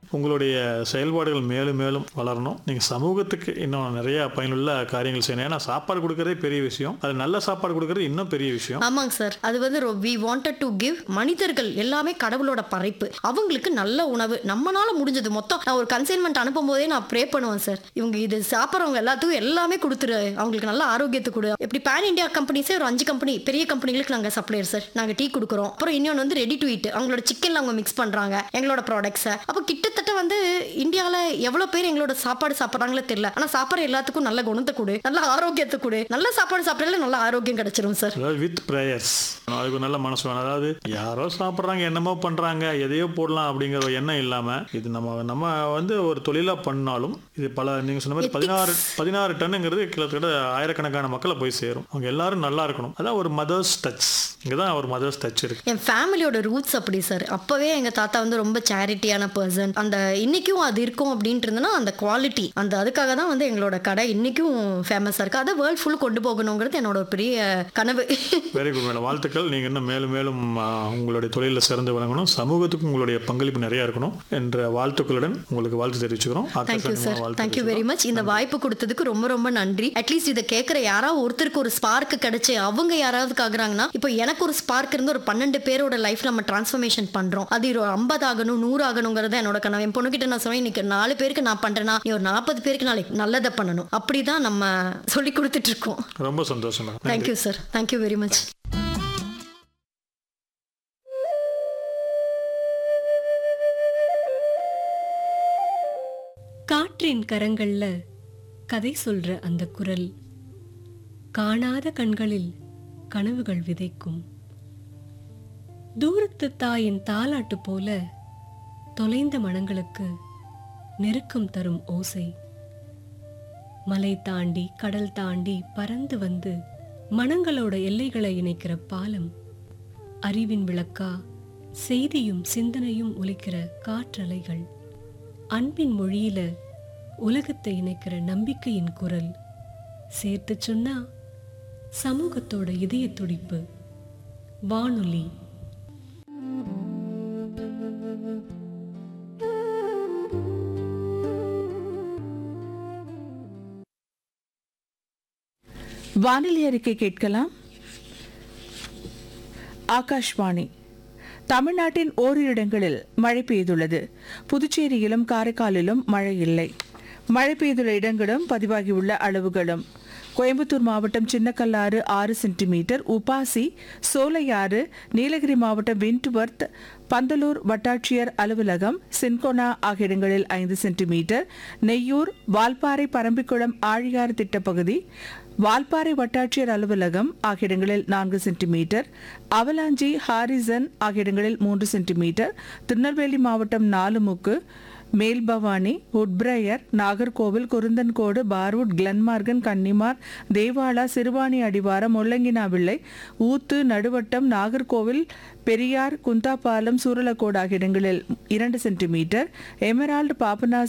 உங்களுடைய செயல்பாடுகள் மேலும் மேலும் வளரணும் நீங்கள் சமூகத்துக்கு இன்னும் நிறைய பயனுள்ள காரியங்கள் செய்யணும் ஏன்னா சாப்பாடு கொடுக்கறதே பெரிய விஷயம் அது நல்ல சாப்பாடு கொடுக்கறது இன்னும் பெரிய விஷயம் ஆமாங்க சார் அது வந்து வி வாண்டட் டு கிவ் மனிதர்கள் எல்லாமே கடவுளோட படைப்பு அவங்களுக்கு நல்ல உணவு நம்மனால முடிஞ்சது மொத்தம் நான் ஒரு கன்சைன்மெண்ட் அனுப்பும் போதே நான் ப்ரே பண்ணுவேன் சார் இவங்க இது சாப்பிட்றவங்க எல்லாத்துக்கும் எல்லாமே கொடுத்துரு அவங்களுக்கு நல்ல ஆரோக்கியத்தை கொடு எப்படி பேன் இந்தியா கம்பெனிஸே ஒரு அஞ்சு கம்பெனி பெரிய கம்பெனிகளுக்கு நாங்கள் சப்ளையர் சார் நாங்கள் டீ கொடுக்குறோம் அப்புறம் இன்னொன்று வந்து ரெடி டு eat அவங்களோட சிக்கன்ல அவங்க மிக்ஸ் பண்றாங்க எங்களோட ப்ராடக்ட்ஸை அப்போ கிட்டத்தட்ட வந்து இந்தியாவில் எவ்வளோ பேர் எங்களோட சாப்பாடு சாப்பிட்றாங்களோ தெரியல ஆனால் சாப்பிட்ற எல்லாத்துக்கும் நல்ல குணத்தை கொடு நல்ல ஆரோக்கியத்தை கொடு நல்ல சாப்பாடு சாப்பிட்டாலே நல்ல ஆரோக்கியம் கிடைச்சிரும் சார் அதாவது வித் ப்ரேயர்ஸ் அதுக்கு ஒரு நல்ல மனசு வேணும் அதாவது யாரோ சாப்பிட்றாங்க என்னமோ பண்ணுறாங்க எதையோ போடலாம் அப்படிங்கிற ஒரு எண்ணம் இல்லாமல் இது நம்ம நம்ம வந்து ஒரு தொழிலாக பண்ணாலும் இது பல நீங்கள் சொன்ன மாதிரி பதினாறு பதினாறு டன்னுங்கிறது கிட்டத்தட்ட ஆயிரக்கணக்கான மக்களை போய் சேரும் அவங்க எல்லாரும் நல்லா இருக்கணும் அதான் ஒரு மதர்ஸ் டச் இங்கே தான் ஒரு மதர்ஸ் டச் இருக்கு என் ஃபேமிலியோட ரூட்ஸ் அப்படி சார் அப்பவே எங்க தாத்தா வந்து ரொம்ப சேரிட்டியான பர்சன் அந்த இன்னைக்கும் அது இருக்கும் அப்படின்ட்டு இருந்ததுன்னா அந்த குவாலிட்டி அந்த அதுக்காக தான் வந்து எங்களோட கடை இன்னைக்கும் ஃபேமஸா இருக்கு அதை வேர்ல்ட் ஃபுல் கொண்டு போகணுங்கிறது என்னோட ஒரு பெரிய கனவு வெரி குட் மேடம் வாழ்த்துக்கள் நீங்கள் இன்னும் மேலும் மேலும் ஆ, உங்களுடைய தொழிலில் சிறந்து விளங்கணும் சமூகத்துக்கு உங்களுடைய பங்களிப்பு நிறைய இருக்கணும் என்ற வாழ்த்துக்களுடன் உங்களுக்கு வாழ்த்து தெரிவிச்சுக்கிறோம் தேங்க்யூ ஆகாஷ் சார் வாழ்த்து தேங்க்யூ வெரி மச் இந்த வாய்ப்பு கொடுத்ததுக்கு ரொம்ப ரொம்ப நன்றி அட்லீஸ்ட் இதை கேட்குற யாராவது ஒருத்தருக்கு ஒரு ஸ்பார்க் கிடைச்சு அவங்க யாராவது ஆகுறாங்கன்னா இப்போ எனக்கு ஒரு ஸ்பார்க் இருந்து ஒரு பன்னெண்டு பேரோட லைஃப் நம்ம டிரான்ஸ்ஃபர்மேஷன் பண்றோம் அது ஒரு ஐம்பது ஆகணும் நூறு ஆகணுங்கிறத என்னோட கனவு என் பொண்ணுகிட்ட நான் சொன்னேன் இன்னைக்கு நாலு பேருக்கு நான் பண்றேன்னா நீ ஒரு நாற்பது பேருக்கு நாளைக்கு நல்லதை பண்ணணும் அப்படிதான் நம்ம சொல்லி கொடுத்துட்டு இருக்கோம் ரொம்ப சந்தோஷம் madam thank you sir thank you very much காற்றின் கரங்கள்ல கதை சொல்ற அந்த குரல் காணாத கண்களில் கனவுகள் விதைக்கும் தூரத்து தாயின் தாலாட்டு போல தொலைந்த மனங்களுக்கு நெருக்கம் தரும் ஓசை மலை தாண்டி கடல் தாண்டி பறந்து வந்து மனங்களோட எல்லைகளை இணைக்கிற பாலம் அறிவின் விளக்கா செய்தியும் சிந்தனையும் ஒலிக்கிற காற்றலைகள் அன்பின் மொழியில உலகத்தை இணைக்கிற நம்பிக்கையின் குரல் சேர்த்து சொன்னா சமூகத்தோட இதய துடிப்பு வானொலி வானிலை அறிக்கை கேட்கலாம் ஆகாஷ்வாணி தமிழ்நாட்டின் ஓரிரு இடங்களில் மழை பெய்துள்ளது புதுச்சேரியிலும் காரைக்காலிலும் மழை இல்லை மழை பெய்துள்ள இடங்களும் பதிவாகியுள்ள அளவுகளும் கோயம்புத்தூர் மாவட்டம் சின்னக்கல்லாறு ஆறு சென்டிமீட்டர் உபாசி சோலையாறு நீலகிரி மாவட்டம் விண்ட்வர்த் பந்தலூர் வட்டாட்சியர் அலுவலகம் சின்கோனா ஆகிய இடங்களில் ஐந்து சென்டிமீட்டர் நெய்யூர் வால்பாறை பரம்பிக்குளம் ஆழியாறு திட்டப்பகுதி வால்பாறை வட்டாட்சியர் அலுவலகம் ஆகிய இடங்களில் நான்கு சென்டிமீட்டர் அவலாஞ்சி ஹாரிசன் ஆகிய இடங்களில் மூன்று சென்டிமீட்டர் திருநெல்வேலி மாவட்டம் நாலுமுக்கு மேல்பவானி உட்பிரையர் நாகர்கோவில் குருந்தன்கோடு பார்வுட் கிளன்மார்கன் கன்னிமார் தேவாலா சிறுவாணி அடிவாரம் முள்ளங்கினாவிள்ளை ஊத்து நடுவட்டம் நாகர்கோவில் பெரியார் குந்தாபாலம் சூரலக்கோடு ஆகிய இடங்களில் இரண்டு சென்டிமீட்டர் எமரால்டு பாபநாசம்